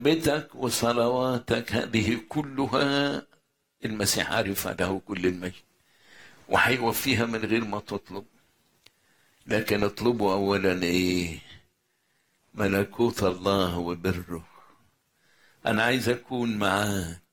بيتك وصلواتك هذه كلها المسيح عارفها له كل المجد وهيوفيها من غير ما تطلب لكن اطلبوا اولا ايه ملكوت الله وبره انا عايز اكون معاك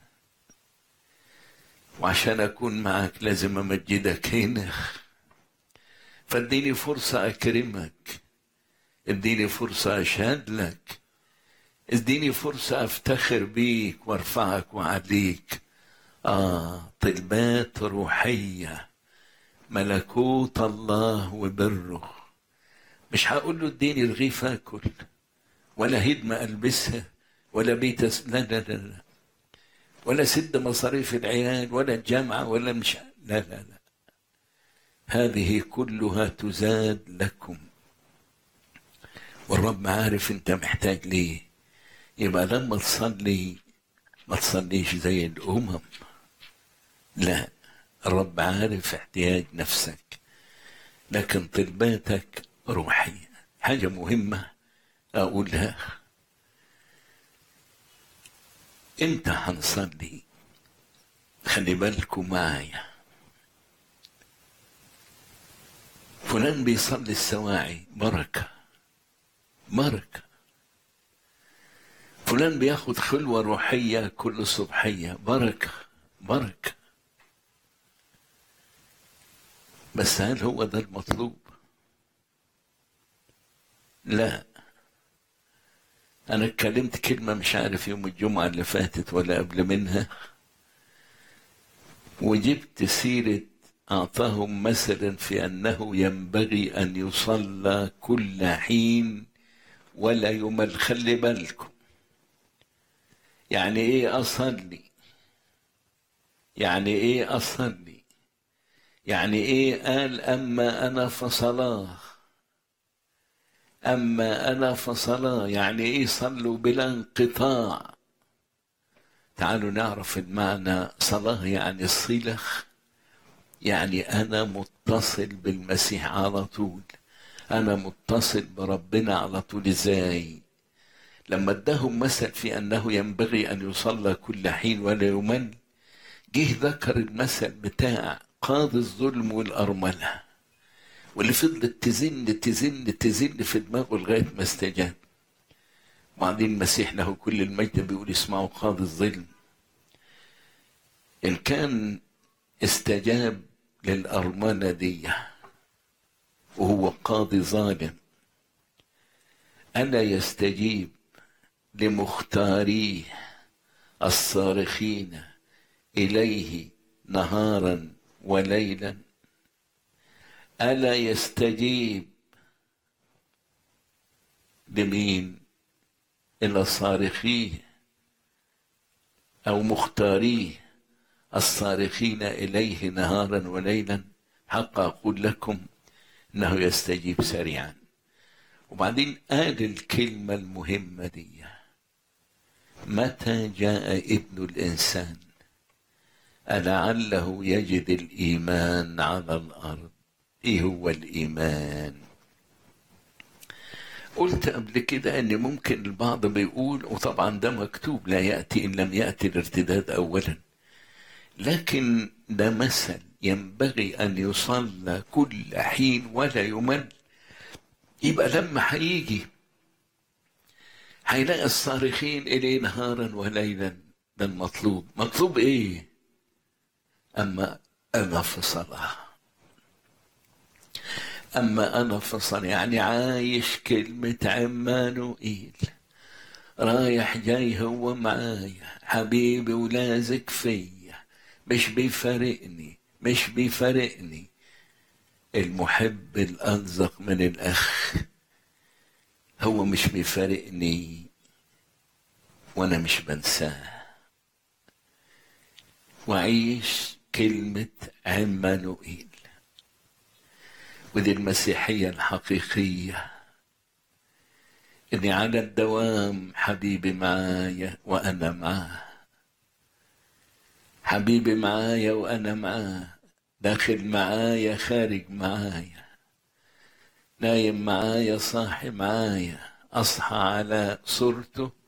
وعشان اكون معاك لازم امجدك هنا فاديني فرصة اكرمك اديني فرصة اشهد لك اديني فرصة افتخر بيك وارفعك واعليك اه طلبات روحية ملكوت الله وبره مش هقول له اديني رغيف اكل ولا هدمة البسها ولا بيت أس... لا لا لا لا ولا سد مصاريف العيال ولا الجامعة ولا مش لا لا لا هذه كلها تزاد لكم والرب عارف انت محتاج ليه يبقى لما تصلي ما تصليش زي الأمم لا الرب عارف احتياج نفسك لكن طلباتك روحية حاجة مهمة أقولها امتى هنصلي خلي بالكم معايا فلان بيصلي السواعي بركة بركة فلان بياخد خلوة روحية كل صبحية بركة بركة بس هل هو ده المطلوب لا أنا اتكلمت كلمة مش عارف يوم الجمعة اللي فاتت ولا قبل منها وجبت سيرة أعطاهم مثلا في أنه ينبغي أن يصلى كل حين ولا يمل خلي بالكم يعني إيه أصلي يعني إيه أصلي يعني إيه قال أما أنا فصلاه أما أنا فصلاة يعني إيه صلوا بلا انقطاع تعالوا نعرف المعنى صلاة يعني صلة يعني أنا متصل بالمسيح على طول أنا متصل بربنا على طول إزاي لما اداهم مثل في أنه ينبغي أن يصلى كل حين ولا يمل جه ذكر المثل بتاع قاضي الظلم والأرملة واللي فضلت تزن تزن تزن في دماغه لغايه ما استجاب وبعدين المسيح له كل المجد بيقول اسمعوا قاضي الظلم ان كان استجاب للأرملة دي وهو قاضي ظالم ألا يستجيب لمختاريه الصارخين إليه نهارا وليلا ألا يستجيب لمين إلى صارخيه أو مختاريه الصارخين إليه نهارا وليلا حق أقول لكم إنه يستجيب سريعا وبعدين قال الكلمة المهمة دي متى جاء ابن الإنسان ألعله يجد الإيمان على الأرض ايه هو الايمان قلت قبل كده ان ممكن البعض بيقول وطبعا ده مكتوب لا ياتي ان لم ياتي الارتداد اولا لكن ده مثل ينبغي ان يصلى كل حين ولا يمل يبقى لما هيجي هيلاقي الصارخين اليه نهارا وليلا ده المطلوب مطلوب ايه اما انا في صلاه أما أنا فصل يعني عايش كلمة عمانوئيل رايح جاي هو معايا حبيبي ولازق فيا مش بيفارقني مش بيفارقني المحب الألزق من الأخ هو مش بيفارقني وأنا مش بنساه وعيش كلمة عمانوئيل ودي المسيحية الحقيقية إني على الدوام حبيبي معايا وأنا معاه حبيبي معايا وأنا معاه داخل معايا خارج معايا نايم معايا صاحي معايا أصحى على صورته